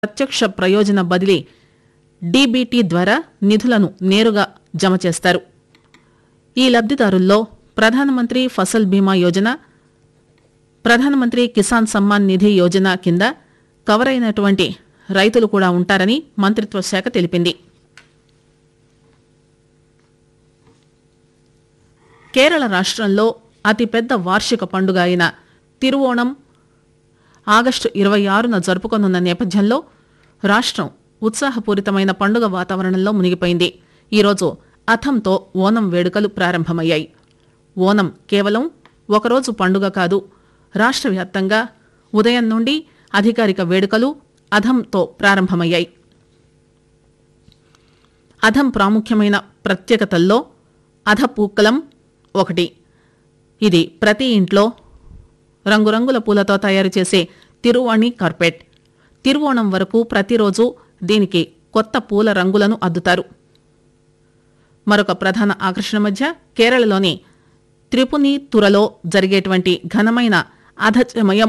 ప్రత్యక్ష ప్రయోజన బదిలీ డీబీటీ ద్వారా నిధులను నేరుగా జమ చేస్తారు ఈ లబ్దిదారుల్లో ప్రధానమంత్రి ఫసల్ బీమా యోజన ప్రధానమంత్రి కిసాన్ సమ్మాన్ నిధి యోజన కింద కవర్ అయినటువంటి రైతులు కూడా ఉంటారని మంత్రిత్వ శాఖ తెలిపింది కేరళ రాష్ట్రంలో అతిపెద్ద వార్షిక పండుగ అయిన తిరువోణం ఆగస్టు ఇరవై ఆరున జరుపుకోనున్న నేపథ్యంలో రాష్ట్రం ఉత్సాహపూరితమైన పండుగ వాతావరణంలో మునిగిపోయింది ఈరోజు అథంతో ఓనం వేడుకలు ప్రారంభమయ్యాయి ఓనం కేవలం ఒకరోజు పండుగ కాదు రాష్ట్ర వ్యాప్తంగా ఉదయం నుండి అధికారిక వేడుకలు అధంతో ప్రారంభమయ్యాయి అధం ప్రాముఖ్యమైన ప్రత్యేకతల్లో అధపూక్కలం ఒకటి ఇది ప్రతి ఇంట్లో రంగురంగుల పూలతో తయారు చేసే తిరువాణి కార్పెట్ తిరువోణం వరకు ప్రతిరోజు దీనికి కొత్త పూల రంగులను అద్దుతారు మరొక ప్రధాన ఆకర్షణ మధ్య కేరళలోని త్రిపుని తురలో జరిగేటువంటి ఘనమైన అధచమయం